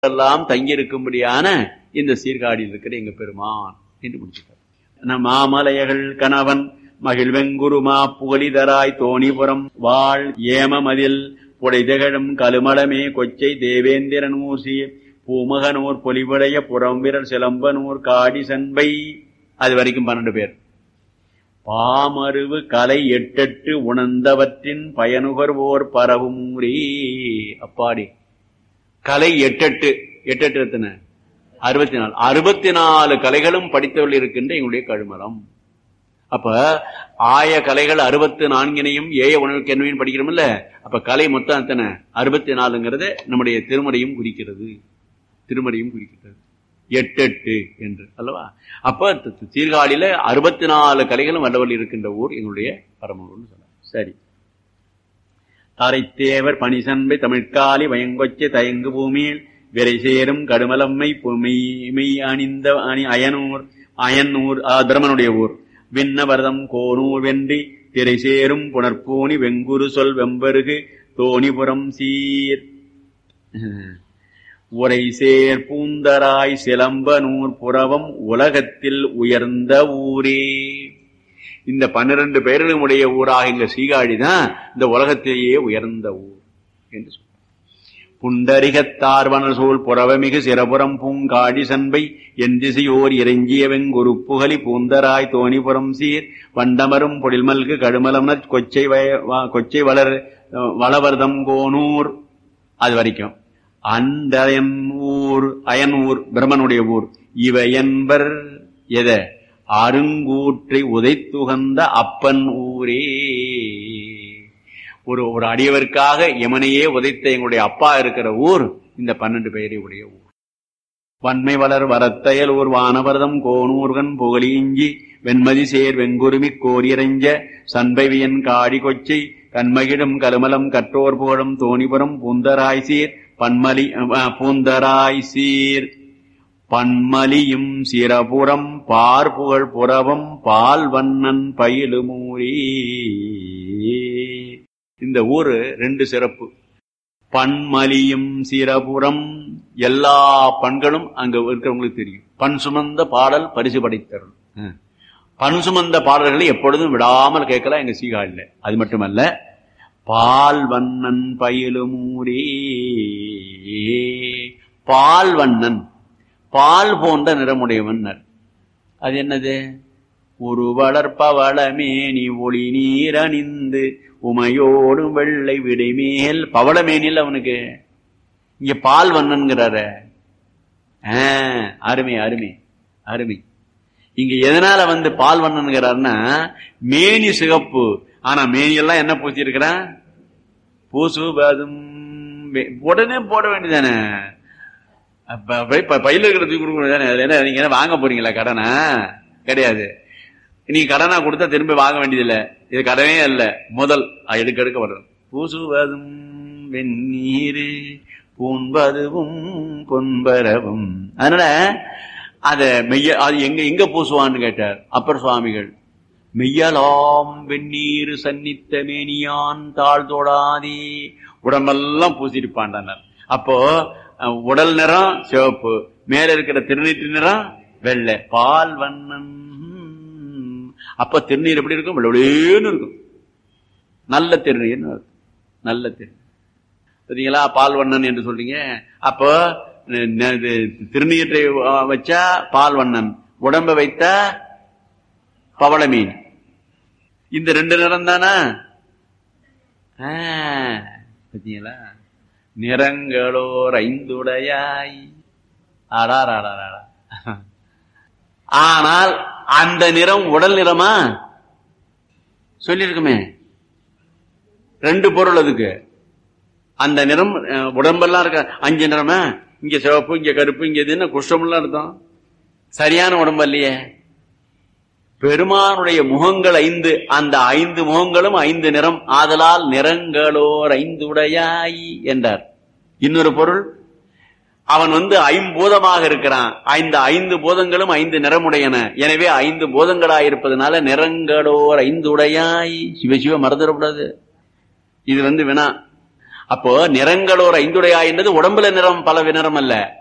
எல்லாம் தங்கியிருக்கும்படியான இந்த சீர்காழியில் இருக்கிற எங்க பெருமான் என்று முடிச்சுட்டார் மாமலையகள் கணவன் மகிழ்வெங்குருமா புகழிதராய் தோணிபுரம் வாழ் ஏமமதில் புடைதகழும் கலுமலமே கொச்சை தேவேந்திரன் ஊசி பூமகனூர் பொலிவுடைய புறம்பிரர் சிலம்பனூர் காடி சண்பை அது வரைக்கும் பன்னெண்டு பேர் பாமருவு கலை எட்டெட்டு உணர்ந்தவற்றின் பயனுகர்வோர் பரவும் ஊரே அப்பாடி கலை எட்டெட்டு எட்டெட்டு எத்தனை அறுபத்தி நாலு அறுபத்தி நாலு கலைகளும் படித்தவர்கள் இருக்கின்ற எங்களுடைய கழுமலம் அப்ப ஆய கலைகள் அறுபத்தி நான்கினையும் ஏய உணவுக்கு என்னவையும் படிக்கிறோம்ல அப்ப கலை மொத்தம் எத்தனை அறுபத்தி நாலுங்கிறது நம்முடைய திருமறையும் குறிக்கிறது திருமறையும் குறிக்கிறது எட்டெட்டு என்று அல்லவா அப்ப சீர்காழியில அறுபத்தி நாலு கலைகளும் வல்லவர்கள் இருக்கின்ற ஊர் எங்களுடைய பரமூர்னு சொன்னார் சரி தாரைத்தேவர் பனிசன்பை தமிழ்காலி வயங்கொச்சை தயங்கு பூமியில் விரை சேரும் கடுமலம்மை மெய் அணிந்த அணி அயனூர் அயனூர் பிரமனுடைய ஊர் விண்ணவரதம் கோனூர் வென்றி திரை சேரும் புனர்பூனி வெங்குரு சொல் வெம்பருகு தோணிபுரம் சீர் உரை சேர் பூந்தராய் சிலம்பனூர் புறவம் உலகத்தில் உயர்ந்த ஊரே இந்த பன்னிரண்டு பேர்களுடைய ஊராக எங்க சீகாழி தான் இந்த உலகத்திலேயே உயர்ந்த ஊர் என்று சொல்ற புண்டரிகத்தார்வன சூழ் புறவமிகு சிறபுறம் பூங்காடி சன்பை என் திசையோர் இறங்கிய வெங்குருப்புகலி பூந்தராய் தோணிபுரம் சீர் வண்டமரும் பொழில்மல்கு கடுமலம்னர் கொச்சை கொச்சை வளர் வளவர்தம் கோனூர் அது வரைக்கும் அண்டயன் ஊர் அயனூர் பிரம்மனுடைய ஊர் இவ என்பர் எத அருங்கூற்றை உதைத்துகந்த அப்பன் ஊரே ஒரு ஒரு அடியவருக்காக எமனையே உதைத்த எங்களுடைய அப்பா இருக்கிற ஊர் இந்த பன்னெண்டு பெயரை உடைய ஊர் வன்மை வளர் வரத்தையல் ஊர் வானவரதம் கோனூர்கன் புகழிஞ்சி வெண்மதி சேர் வெங்குருமி கோரியரஞ்ச சண்பைவியன் காடி கொச்சை கண்மகிடும் கருமலம் கற்றோர் புகழும் தோணிபுரம் பூந்தராய் சீர் பன்மலி பூந்தராய் சீர் பன்மலியும் சிரபுரம் பார்புகழ் புறவம் பால் வண்ணன் பயிலுமூரி இந்த ஊரு ரெண்டு சிறப்பு பன்மலியும் சிரபுரம் எல்லா பண்களும் அங்க இருக்கிறவங்களுக்கு தெரியும் பண் சுமந்த பாடல் பரிசு படைத்தரும் பண் சுமந்த பாடல்களை எப்பொழுதும் விடாமல் கேட்கலாம் எங்க சீகாழில அது மட்டுமல்ல பால் வண்ணன் பயிலுமூரே பால் வண்ணன் பால் போன்ற நிறமுடையவன் அது என்னது ஒரு வளர்ப்பவளமேனி ஒளி நீர் அணிந்து உமையோடும் வெள்ளை விடைமேல் பவளமேனில் அவனுக்கு இங்க பால் வண்ணன்கிறார அருமை அருமை அருமை இங்க எதனால வந்து பால் வண்ணன்கிறாருன்னா மேனி சிகப்பு ஆனா மேனியெல்லாம் என்ன பூச்சிருக்கிறான் பூசுபதும் உடனே போட வேண்டியதானே பையில இருக்கிறது கொடுக்கணும் நீங்க என்ன வாங்க போறீங்களா கடனா கிடையாது நீங்க கடனா கொடுத்தா திரும்பி வாங்க வேண்டியதில்லை இது கடனே அல்ல முதல் எடுக்க எடுக்க வர்றது பூசுவதும் வெந்நீர் பூன்பதுவும் பொன்பரவும் அதனால அத மெய்ய அது எங்க எங்க பூசுவான்னு கேட்டார் அப்பர் சுவாமிகள் மெய்யலாம் வெந்நீர் சன்னித்த மேனியான் தாழ் தோடாதே உடம்பெல்லாம் பூசிருப்பாண்டார் அப்போ உடல் நிறம் சிவப்பு மேல இருக்கிற திருநீற்று நிறம் வெள்ளை பால் வண்ணன் அப்ப திருநீர் எப்படி இருக்கும் வெள்ளேன்னு இருக்கும் நல்ல திருநீர்னு இருக்கும் நல்ல திருநீர் சரிங்களா பால் வண்ணன் என்று சொல்றீங்க அப்போ திருநீற்றை வச்சா பால் வண்ணன் உடம்ப வைத்தா பவள மீன் இந்த ரெண்டு நிறம் தானா பார்த்தீங்களா நிறங்களோர் ஐந்துடையாய் ஆடாராடாடா ஆனால் அந்த நிறம் உடல் நிறமா சொல்லிருக்குமே ரெண்டு பொருள் அதுக்கு அந்த நிறம் உடம்பெல்லாம் இருக்க அஞ்சு நிறமா இங்க சிவப்பு இங்க கருப்பு இங்க இது என்ன குஷ்டம்லாம் அர்த்தம் சரியான உடம்பு இல்லையே பெருமானுடைய முகங்கள் ஐந்து அந்த ஐந்து முகங்களும் ஐந்து நிறம் ஆதலால் நிறங்களோர் ஐந்து உடையாய் என்றார் இன்னொரு பொருள் அவன் வந்து ஐம்பூதமாக இருக்கிறான் ஐந்து ஐந்து பூதங்களும் ஐந்து நிறமுடையன எனவே ஐந்து பூதங்களாய் இருப்பதனால நிறங்களோர் ஐந்து உடையாய் சிவ சிவ மறந்துடக்கூடாது இது வந்து வினா அப்போ நிறங்களோர் ஐந்துடையா என்பது உடம்புல நிறம் பல நிறம் அல்ல